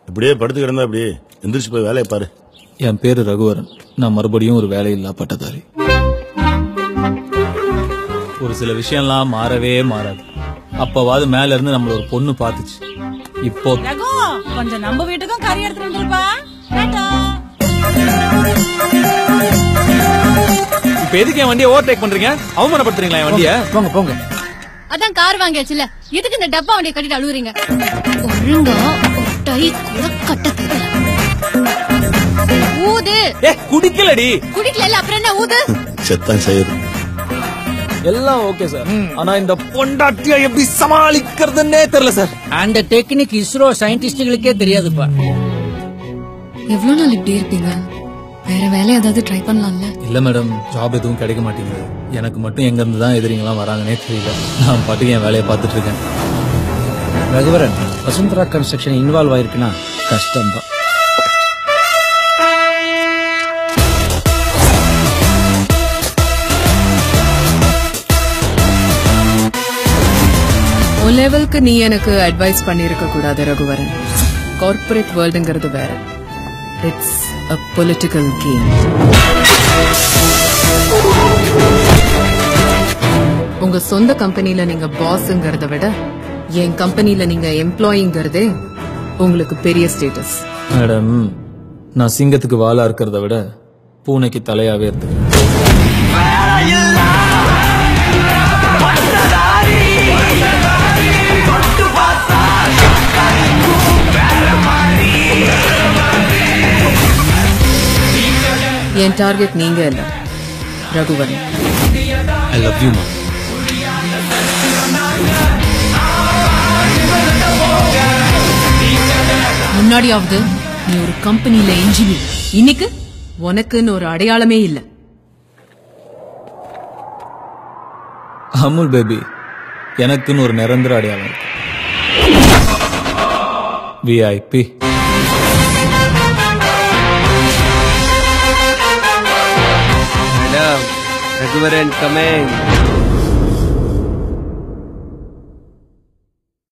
இப்படியே படுத்து கிடந்தா அப்படி எந்திரிச்சு போய் வேலையை பாரு என் பேரு ரகுவரன் நான் மறுபடியும் ஒரு வேலையில்லா பட்டதாரி ஒரு சில விஷயம்லாம் மாறவே மாறாது அப்பவாது மேல இருந்து நம்மள ஒரு பொண்ணு பாத்துச்சு இப்போ ரகு கொஞ்சம் நம்ம வீட்டுக்கும் கறி எடுத்துட்டு வந்துருப்பா டாடா. இப்ப எதுக்கு என் வண்டியை ஓவர்டேக் பண்றீங்க அவமானப்படுத்துறீங்களா என் வண்டியை போங்க போங்க அதான் கார் வாங்கியாச்சுல எதுக்கு இந்த டப்பா வண்டியை கட்டிட்டு அழுவுறீங்க ஒழுங்கா ஒரு டை கூட கட்ட தெரியல ஊது ஏ குடிக்கலடி குடிக்கல அப்புறம் என்ன ஊது செத்தான் செய்யுது எல்லாம் ஓகே சார் ஆனா இந்த பொண்டாட்டிய எப்படி சமாளிக்கிறதுன்னே தெரியல சார் அந்த டெக்னிக் இஸ்ரோ சயின்டிஸ்டுகளுக்கே தெரியாதுப்பா எவ்வளவு நாள் இப்படி இருப்பீங்க வேற வேலை ஏதாவது ட்ரை பண்ணலாம்ல இல்ல மேடம் ஜாப் எதுவும் கிடைக்க மாட்டேங்குது எனக்கு மட்டும் எங்க இருந்து தான் எதிரிங்களாம் வராங்கன்னே தெரியல நான் பாட்டுக்கு என் வேலையை பார்த்துட்டு இருக்கேன் ரகுவரன் வசுந்தரா கன்ஸ்ட்ரக்ஷன் இன்வால்வ் ஆயிருக்குன்னா கஷ்டம் தான் உன் லெவலுக்கு நீ எனக்கு அட்வைஸ் பண்ணியிருக்க கூடாது ரகுவரன் கார்ப்பரேட் வேர்ல்டுங்கிறது வேற இட்ஸ் அ பொலிட்டிக்கல் கேம் உங்க சொந்த கம்பெனில நீங்க பாஸ்ங்கிறத விட என் கம்பெனில நீங்க எம்ப்ளாயிங்கிறதே உங்களுக்கு பெரிய ஸ்டேட்டஸ் மேடம் நான் சிங்கத்துக்கு வாலா இருக்கிறத விட பூனைக்கு தலையாவே இருக்கு என் டார்கெட் நீங்க இல்ல ரகுவரன் ஐ லவ் யூ மா முன்னாடியாவது நீ ஒரு கம்பெனில இன்ஜினியர் இன்னைக்கு உனக்குன்னு ஒரு அடையாளமே இல்ல அமுல் பேபி எனக்குன்னு ஒரு நிரந்தர அடையாளம் இருக்கு விஐபி Madam, Raghuvaran coming.